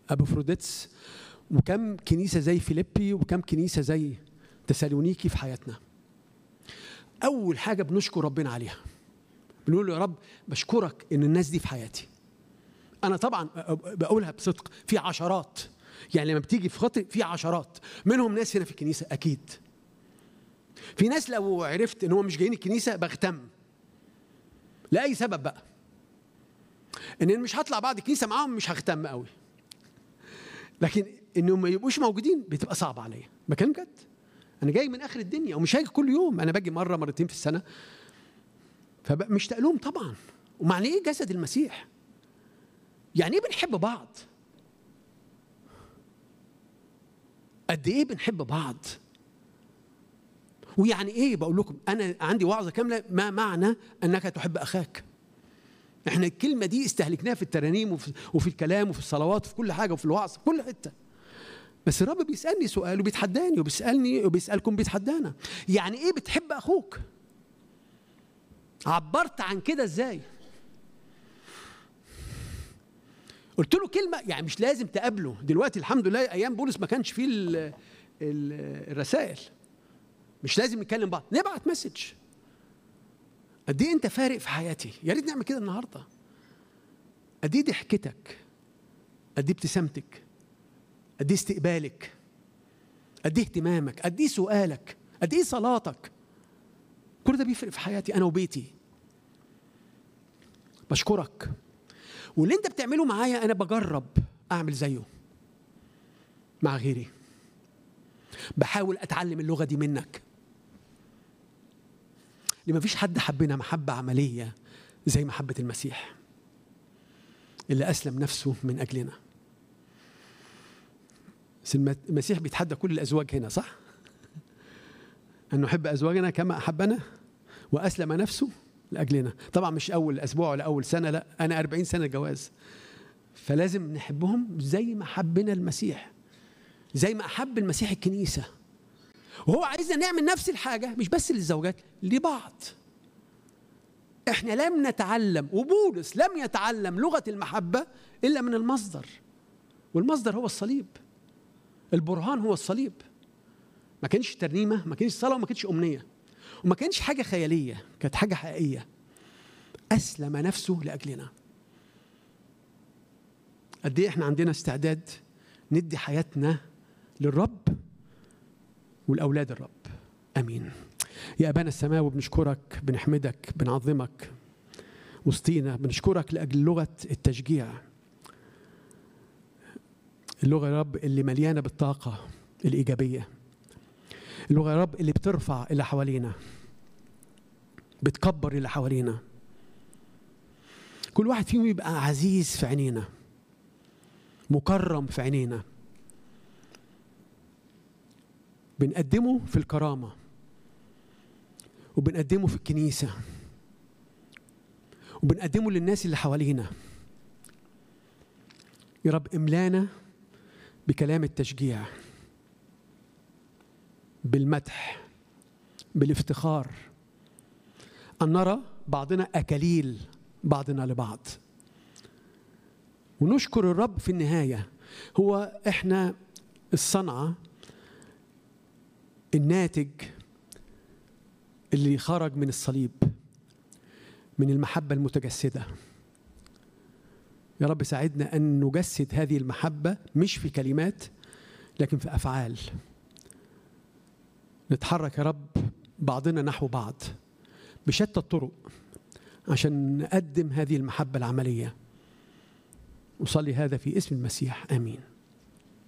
ابوفروديتس وكم كنيسه زي فيليبي وكم كنيسه زي تسالونيكي في حياتنا اول حاجه بنشكر ربنا عليها بنقول له يا رب بشكرك ان الناس دي في حياتي انا طبعا بقولها بصدق في عشرات يعني لما بتيجي في خطي في عشرات منهم ناس هنا في الكنيسه اكيد في ناس لو عرفت ان هم مش جايين الكنيسه بغتم لاي سبب بقى ان أنا مش هطلع بعد الكنيسه معاهم مش ههتم قوي لكن انهم ما يبقوش موجودين بتبقى صعبه عليا بكلم جد انا جاي من اخر الدنيا ومش هاجي كل يوم انا باجي مره مرتين في السنه فمشتاق لهم طبعا ومعنى ايه جسد المسيح يعني ايه بنحب بعض قد ايه بنحب بعض ويعني ايه بقول لكم انا عندي وعظه كامله ما معنى انك تحب اخاك احنا الكلمه دي استهلكناها في الترانيم وفي, وفي الكلام وفي الصلوات وفي كل حاجه وفي الوعظ في كل حته بس الرب بيسالني سؤال وبيتحداني وبيسالني وبيسالكم بيتحدانا يعني ايه بتحب اخوك عبرت عن كده ازاي قلت له كلمه يعني مش لازم تقابله دلوقتي الحمد لله ايام بولس ما كانش فيه ال ال الرسائل مش لازم نتكلم بعض نبعت مسج قد ايه انت فارق في حياتي يا ريت نعمل كده النهارده قد ايه ضحكتك قد ايه ابتسامتك قد ايه استقبالك قد ايه اهتمامك قد ايه سؤالك قد ايه صلاتك كل ده بيفرق في حياتي انا وبيتي بشكرك واللي انت بتعمله معايا انا بجرب اعمل زيه مع غيري بحاول اتعلم اللغه دي منك لما فيش حد حبنا محبه عمليه زي محبه المسيح اللي اسلم نفسه من اجلنا المسيح بيتحدى كل الازواج هنا صح ان نحب ازواجنا كما احبنا واسلم نفسه لاجلنا طبعا مش اول اسبوع ولا اول سنه لا انا 40 سنه جواز فلازم نحبهم زي ما حبنا المسيح زي ما احب المسيح الكنيسه وهو عايزنا نعمل نفس الحاجه مش بس للزوجات لبعض احنا لم نتعلم وبولس لم يتعلم لغه المحبه الا من المصدر والمصدر هو الصليب البرهان هو الصليب ما كانش ترنيمه ما كانش صلاه وما كانش امنيه وما كانش حاجه خياليه كانت حاجه حقيقيه اسلم نفسه لاجلنا قد ايه احنا عندنا استعداد ندي حياتنا للرب والاولاد الرب امين يا ابانا السماوي بنشكرك بنحمدك بنعظمك وسطينا بنشكرك لاجل لغه التشجيع اللغه يا رب اللي مليانه بالطاقه الايجابيه اللغه يا رب اللي بترفع اللي حوالينا بتكبر اللي حوالينا كل واحد فيهم يبقى عزيز في عينينا مكرم في عينينا بنقدمه في الكرامه وبنقدمه في الكنيسه وبنقدمه للناس اللي حوالينا يا رب املانا بكلام التشجيع بالمدح بالافتخار ان نرى بعضنا اكاليل بعضنا لبعض ونشكر الرب في النهايه هو احنا الصنعه الناتج اللي خرج من الصليب من المحبه المتجسده يا رب ساعدنا ان نجسد هذه المحبه مش في كلمات لكن في افعال نتحرك يا رب بعضنا نحو بعض بشتى الطرق عشان نقدم هذه المحبه العمليه أصلي هذا في اسم المسيح آمين